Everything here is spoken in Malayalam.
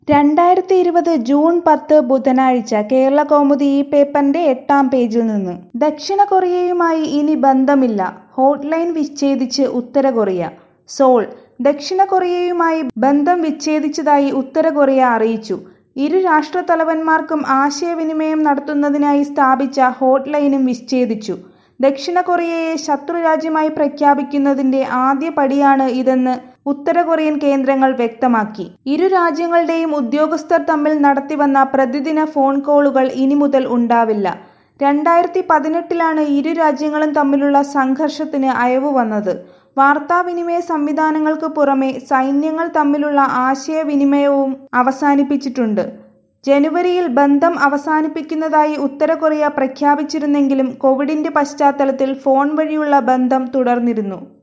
രണ്ടായിരത്തി ഇരുപത് ജൂൺ പത്ത് ബുധനാഴ്ച കേരളകൗമുദി ഈ പേപ്പറിന്റെ എട്ടാം പേജിൽ നിന്ന് ദക്ഷിണ കൊറിയയുമായി ഇനി ബന്ധമില്ല ഹോട്ട്ലൈൻ വിച്ഛേദിച്ച് ഉത്തര കൊറിയ സോൾ ദക്ഷിണ കൊറിയയുമായി ബന്ധം വിച്ഛേദിച്ചതായി ഉത്തര കൊറിയ അറിയിച്ചു ഇരു രാഷ്ട്രത്തലവന്മാർക്കും ആശയവിനിമയം നടത്തുന്നതിനായി സ്ഥാപിച്ച ഹോട്ട്ലൈനും വിച്ഛേദിച്ചു ദക്ഷിണ കൊറിയയെ ശത്രുരാജ്യമായി പ്രഖ്യാപിക്കുന്നതിന്റെ ആദ്യ പടിയാണ് ഇതെന്ന് ഉത്തര കൊറിയൻ കേന്ദ്രങ്ങൾ വ്യക്തമാക്കി ഇരു രാജ്യങ്ങളുടെയും ഉദ്യോഗസ്ഥർ തമ്മിൽ നടത്തിവന്ന പ്രതിദിന ഫോൺ കോളുകൾ ഇനി മുതൽ ഉണ്ടാവില്ല രണ്ടായിരത്തി പതിനെട്ടിലാണ് ഇരു രാജ്യങ്ങളും തമ്മിലുള്ള സംഘർഷത്തിന് അയവ് വന്നത് വാർത്താവിനിമയ സംവിധാനങ്ങൾക്ക് പുറമെ സൈന്യങ്ങൾ തമ്മിലുള്ള ആശയവിനിമയവും അവസാനിപ്പിച്ചിട്ടുണ്ട് ജനുവരിയിൽ ബന്ധം അവസാനിപ്പിക്കുന്നതായി ഉത്തര കൊറിയ പ്രഖ്യാപിച്ചിരുന്നെങ്കിലും കോവിഡിന്റെ പശ്ചാത്തലത്തിൽ ഫോൺ വഴിയുള്ള ബന്ധം തുടർന്നിരുന്നു